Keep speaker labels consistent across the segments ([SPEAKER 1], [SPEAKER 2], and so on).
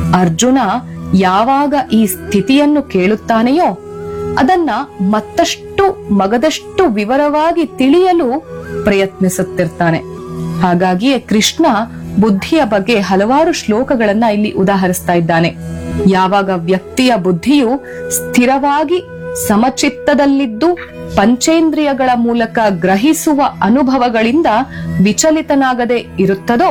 [SPEAKER 1] ಅರ್ಜುನ ಯಾವಾಗ ಈ ಸ್ಥಿತಿಯನ್ನು ಕೇಳುತ್ತಾನೆಯೋ ಅದನ್ನ ಮತ್ತಷ್ಟು ಮಗದಷ್ಟು ವಿವರವಾಗಿ ತಿಳಿಯಲು ಪ್ರಯತ್ನಿಸುತ್ತಿರ್ತಾನೆ ಹಾಗಾಗಿಯೇ ಕೃಷ್ಣ ಬುದ್ಧಿಯ ಬಗ್ಗೆ ಹಲವಾರು ಶ್ಲೋಕಗಳನ್ನ ಇಲ್ಲಿ ಉದಾಹರಿಸ್ತಾ ಇದ್ದಾನೆ ಯಾವಾಗ ವ್ಯಕ್ತಿಯ ಬುದ್ಧಿಯು ಸ್ಥಿರವಾಗಿ ಸಮಚಿತ್ತದಲ್ಲಿದ್ದು ಪಂಚೇಂದ್ರಿಯಗಳ ಮೂಲಕ ಗ್ರಹಿಸುವ ಅನುಭವಗಳಿಂದ ವಿಚಲಿತನಾಗದೆ ಇರುತ್ತದೋ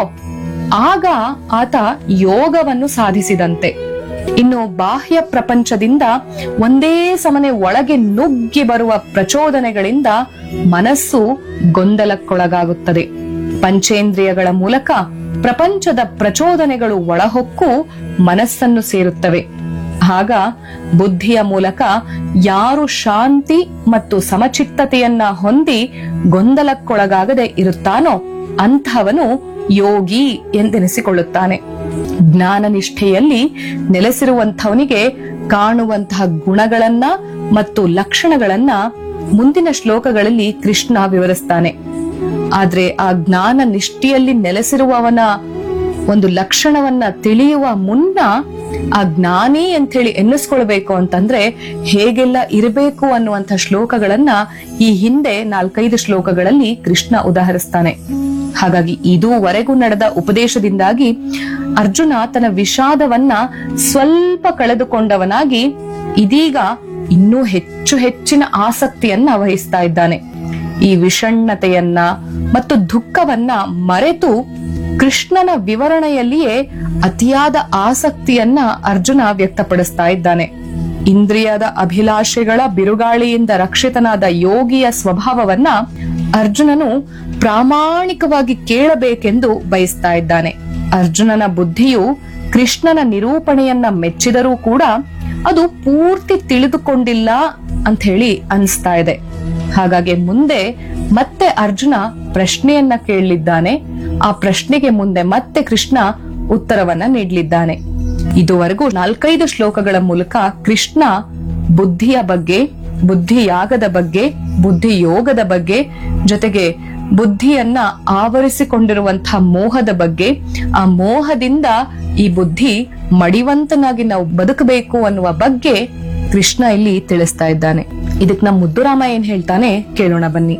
[SPEAKER 1] ಆಗ ಆತ ಯೋಗವನ್ನು ಸಾಧಿಸಿದಂತೆ ಇನ್ನು ಬಾಹ್ಯ ಪ್ರಪಂಚದಿಂದ ಒಂದೇ ಸಮನೆ ಒಳಗೆ ನುಗ್ಗಿ ಬರುವ ಪ್ರಚೋದನೆಗಳಿಂದ ಮನಸ್ಸು ಗೊಂದಲಕ್ಕೊಳಗಾಗುತ್ತದೆ ಪಂಚೇಂದ್ರಿಯಗಳ ಮೂಲಕ ಪ್ರಪಂಚದ ಪ್ರಚೋದನೆಗಳು ಒಳಹೊಕ್ಕು ಮನಸ್ಸನ್ನು ಸೇರುತ್ತವೆ ಆಗ ಬುದ್ಧಿಯ ಮೂಲಕ ಯಾರು ಶಾಂತಿ ಮತ್ತು ಸಮಚಿತ್ತತೆಯನ್ನ ಹೊಂದಿ ಗೊಂದಲಕ್ಕೊಳಗಾಗದೆ ಇರುತ್ತಾನೋ ಅಂತಹವನು ಯೋಗಿ ಎಂದೆನಿಸಿಕೊಳ್ಳುತ್ತಾನೆ ಜ್ಞಾನ ನಿಷ್ಠೆಯಲ್ಲಿ ನೆಲೆಸಿರುವಂಥವನಿಗೆ ಕಾಣುವಂತಹ ಗುಣಗಳನ್ನ ಮತ್ತು ಲಕ್ಷಣಗಳನ್ನ ಮುಂದಿನ ಶ್ಲೋಕಗಳಲ್ಲಿ ಕೃಷ್ಣ ವಿವರಿಸ್ತಾನೆ ಆದ್ರೆ ಆ ಜ್ಞಾನ ನಿಷ್ಠೆಯಲ್ಲಿ ನೆಲೆಸಿರುವವನ ಒಂದು ಲಕ್ಷಣವನ್ನ ತಿಳಿಯುವ ಮುನ್ನ ಆ ಜ್ಞಾನಿ ಅಂತ ಹೇಳಿ ಎನ್ನಿಸ್ಕೊಳ್ಬೇಕು ಅಂತಂದ್ರೆ ಹೇಗೆಲ್ಲ ಇರಬೇಕು ಅನ್ನುವಂಥ ಶ್ಲೋಕಗಳನ್ನ ಈ ಹಿಂದೆ ನಾಲ್ಕೈದು ಶ್ಲೋಕಗಳಲ್ಲಿ ಕೃಷ್ಣ ಉದಾಹರಿಸ್ತಾನೆ ಹಾಗಾಗಿ ಇದುವರೆಗೂ ನಡೆದ ಉಪದೇಶದಿಂದಾಗಿ ಅರ್ಜುನ ತನ್ನ ವಿಷಾದವನ್ನ ಸ್ವಲ್ಪ ಕಳೆದುಕೊಂಡವನಾಗಿ ಇದೀಗ ಇನ್ನೂ ಹೆಚ್ಚು ಹೆಚ್ಚಿನ ಆಸಕ್ತಿಯನ್ನ ವಹಿಸ್ತಾ ಇದ್ದಾನೆ ಈ ವಿಷಣ್ಣತೆಯನ್ನ ಮತ್ತು ದುಃಖವನ್ನ ಮರೆತು ಕೃಷ್ಣನ ವಿವರಣೆಯಲ್ಲಿಯೇ ಅತಿಯಾದ ಆಸಕ್ತಿಯನ್ನ ಅರ್ಜುನ ವ್ಯಕ್ತಪಡಿಸ್ತಾ ಇದ್ದಾನೆ ಇಂದ್ರಿಯದ ಅಭಿಲಾಷೆಗಳ ಬಿರುಗಾಳಿಯಿಂದ ರಕ್ಷಿತನಾದ ಯೋಗಿಯ ಸ್ವಭಾವವನ್ನ ಅರ್ಜುನನು ಪ್ರಾಮಾಣಿಕವಾಗಿ ಕೇಳಬೇಕೆಂದು ಬಯಸ್ತಾ ಇದ್ದಾನೆ ಅರ್ಜುನನ ಬುದ್ಧಿಯು ಕೃಷ್ಣನ ನಿರೂಪಣೆಯನ್ನ ಮೆಚ್ಚಿದರೂ ಕೂಡ ಅದು ಪೂರ್ತಿ ತಿಳಿದುಕೊಂಡಿಲ್ಲ ಅಂತ ಹೇಳಿ ಅನಿಸ್ತಾ ಇದೆ ಹಾಗಾಗಿ ಮುಂದೆ ಮತ್ತೆ ಅರ್ಜುನ ಪ್ರಶ್ನೆಯನ್ನ ಕೇಳಲಿದ್ದಾನೆ ಆ ಪ್ರಶ್ನೆಗೆ ಮುಂದೆ ಮತ್ತೆ ಕೃಷ್ಣ ಉತ್ತರವನ್ನ ನೀಡಲಿದ್ದಾನೆ ಇದುವರೆಗೂ ನಾಲ್ಕೈದು ಶ್ಲೋಕಗಳ ಮೂಲಕ ಕೃಷ್ಣ ಬುದ್ಧಿಯ ಬಗ್ಗೆ ಬುದ್ಧಿ ಯಾಗದ ಬಗ್ಗೆ ಬುದ್ಧಿ ಯೋಗದ ಬಗ್ಗೆ ಜೊತೆಗೆ ಬುದ್ಧಿಯನ್ನ ಆವರಿಸಿಕೊಂಡಿರುವಂತಹ ಮೋಹದ ಬಗ್ಗೆ ಆ ಮೋಹದಿಂದ ಈ ಬುದ್ಧಿ ಮಡಿವಂತನಾಗಿ ನಾವು ಬದುಕಬೇಕು ಅನ್ನುವ ಬಗ್ಗೆ ಕೃಷ್ಣ ಇಲ್ಲಿ ತಿಳಿಸ್ತಾ ಇದ್ದಾನೆ ಇದಕ್ ನಮ್ಮ ಮುದ್ದುರಾಮ ಏನ್ ಹೇಳ್ತಾನೆ ಕೇಳೋಣ ಬನ್ನಿ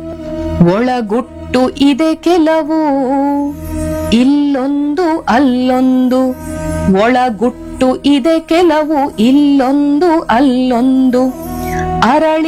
[SPEAKER 1] ಒಳಗುಟ್ಟು ಇದೆ ಕೆಲವು ಇಲ್ಲೊಂದು ಅಲ್ಲೊಂದು ಒಳಗುಟ್ಟು ಇದೆ ಕೆಲವು ಇಲ್ಲೊಂದು ಅಲ್ಲೊಂದು ಅರಳಿ